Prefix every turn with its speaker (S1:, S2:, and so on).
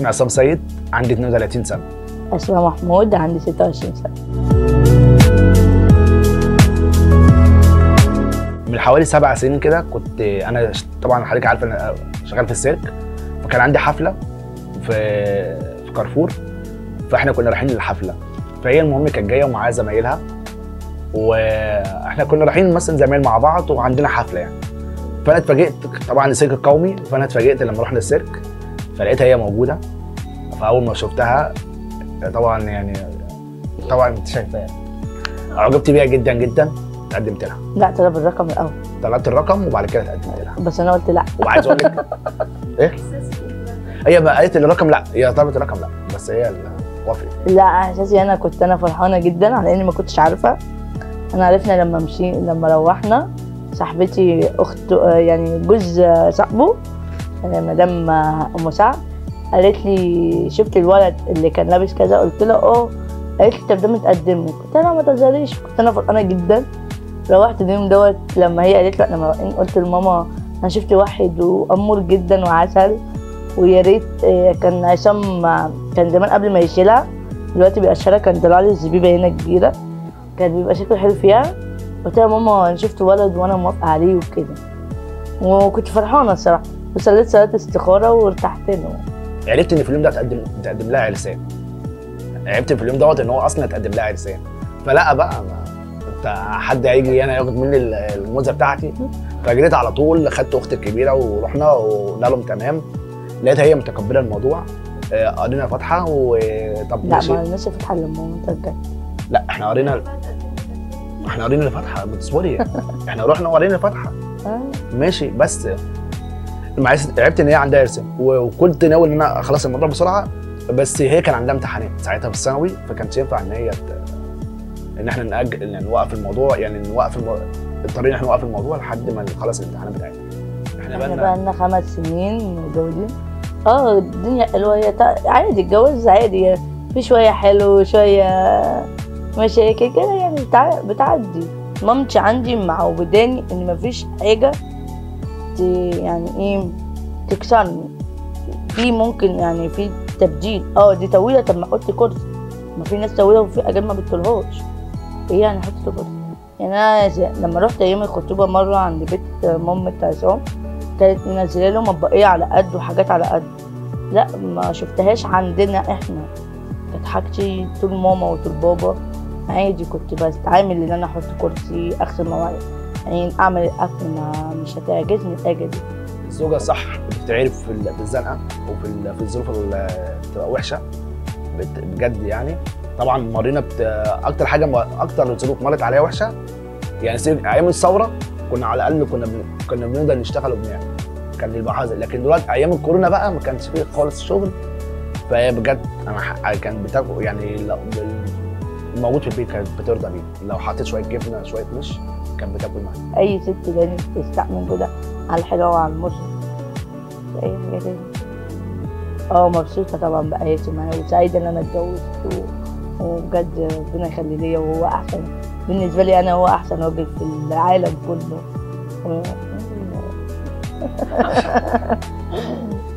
S1: عصام سيد عندي 32 سنه
S2: أسماء محمود عندي 26 سنة
S1: من حوالي سبع سنين كده كنت انا ش- طبعا حضرتك عارفه انا شغال في السيرك فكان عندي حفله في في كارفور فاحنا كنا رايحين للحفله فهي المهم كانت جايه ومعاها زمايلها واحنا كنا رايحين مثلا زمايل مع بعض وعندنا حفله يعني فانا اتفاجئت طبعا السيرك القومي فانا اتفاجئت لما رحنا السيرك فلقيتها هي موجوده فاول ما شفتها طبعا يعني طبعا انت شايفاها اعجبت بيها جدا جدا قدمت لها
S2: لا طلب الرقم الأول
S1: طلبت الرقم وبعد كده اتقدمت لها
S2: بس أنا قلت لا
S1: وعايز اقول لك ايه هي بقى قالت لي الرقم لا هي طلبت الرقم لا بس هي اللي وافقت
S2: لا احساسي انا كنت انا فرحانه جدا على اني ما كنتش عارفه انا عرفنا لما مشي لما روحنا صاحبتي اخت آه، يعني جوز آه، صاحبه آه، مدام آه، ام سعد قالت لي شفت الولد اللي كان لابس كذا قلت لها اه قالت لي طب ده متقدم لك قلت لها ما تهزريش كنت انا فرحانه جدا روحت اليوم دوت لما هي قالت لي احنا مروحين قلت لماما انا شفت واحد وامور جدا وعسل ويا ريت آه، كان عصام آه، كان زمان قبل ما يشيلها دلوقتي بيقشرها كان طلع لي الزبيبه هنا كبيره كان بيبقى شكله حلو فيها قلت لها ماما انا شفت ولد وانا موافقه عليه وكده وكنت فرحانه الصراحه وصليت صلاه استخاره وارتحت له
S1: عرفت ان في اليوم ده هتقدم تقدم لها عرسان عرفت في اليوم دوت ان هو اصلا هتقدم لها عرسان فلا بقى ما انت حد هيجي هنا ياخد مني ال- الموزه بتاعتي فجريت على طول خدت اختي الكبيره ورحنا وقلنا لهم تمام لقيتها هي متقبله الموضوع آه، قرينا فاتحه وطب
S2: لا
S1: ماشي
S2: ما لناش فتحه لما ماما ترجع
S1: لا احنا قرينا احنا قرينا الفاتحه بتصبري احنا رحنا وقرينا الفاتحه
S2: آه.
S1: ماشي بس معلش عرفت ان هي عندها ارسام و- وكنت ناوي ان انا اخلص الموضوع بسرعه بس هي كان عندها امتحانات ساعتها في الثانوي فكانش ينفع ان هي ت... ان احنا نأجل يعني نوقف الموضوع يعني نوقف المو... الطريق ان احنا نوقف الموضوع لحد ما نخلص الامتحانات بتاعتنا احنا
S2: احنا
S1: بقى
S2: بقى لنا خمس سنين متجوزين اه الدنيا حلوه هي تع- عادي الجواز عادي في شويه حلو شويه مشاكل كده يعني بتع- بتعدي مامتي عندي معوداني ان مفيش حاجه ت... يعني ايه تكسرني في ممكن يعني في تبديل اه دي طويله طب ما احط كرسي ما في ناس طويله وفي حاجات ما بتطولهاش ايه يعني احط كرسي يعني انا ز- لما رحت ايام الخطوبه مره عند بيت مامة عصام كانت منزله له مطبقيه على قد وحاجات على قد لا ما شفتهاش عندنا احنا كانت حاجتي طول ماما وطول بابا عادي كنت بستعامل ان انا احط كرسي اغسل مواعيد يعني اعمل الاكل ما مش هتعجزني الحاجه دي
S1: الزوجه صح بتتعرف في ال- في الزنقه وفي ال- في الظروف اللي بتبقى وحشه بت- بجد يعني طبعا مرينا بت... اكتر حاجه م... اكتر ظروف مرت عليا وحشه يعني سيب... ايام الثوره كنا على الاقل كنا بن... كنا بنقدر نشتغل وبنعمل كان يبقى حاضر لكن دلوقتي ايام الكورونا بقى ما كانش فيه خالص شغل فهي بجد انا ح... كان بتاكل يعني لو... بال- الموجود في البيت كانت بترضى بيه لو حطيت شويه جبنه شويه مش كانت بتاكل معايا
S2: اي ست لازم تستحمل كده على الحلوه وعلى المر مش اي حاجه تاني اه مبسوطه طبعا بحياتي معاه وسعيده ان انا اتجوزت و- وبجد ربنا يخلي ليا وهو احسن بالنسبه لي انا هو احسن راجل في العالم كله و-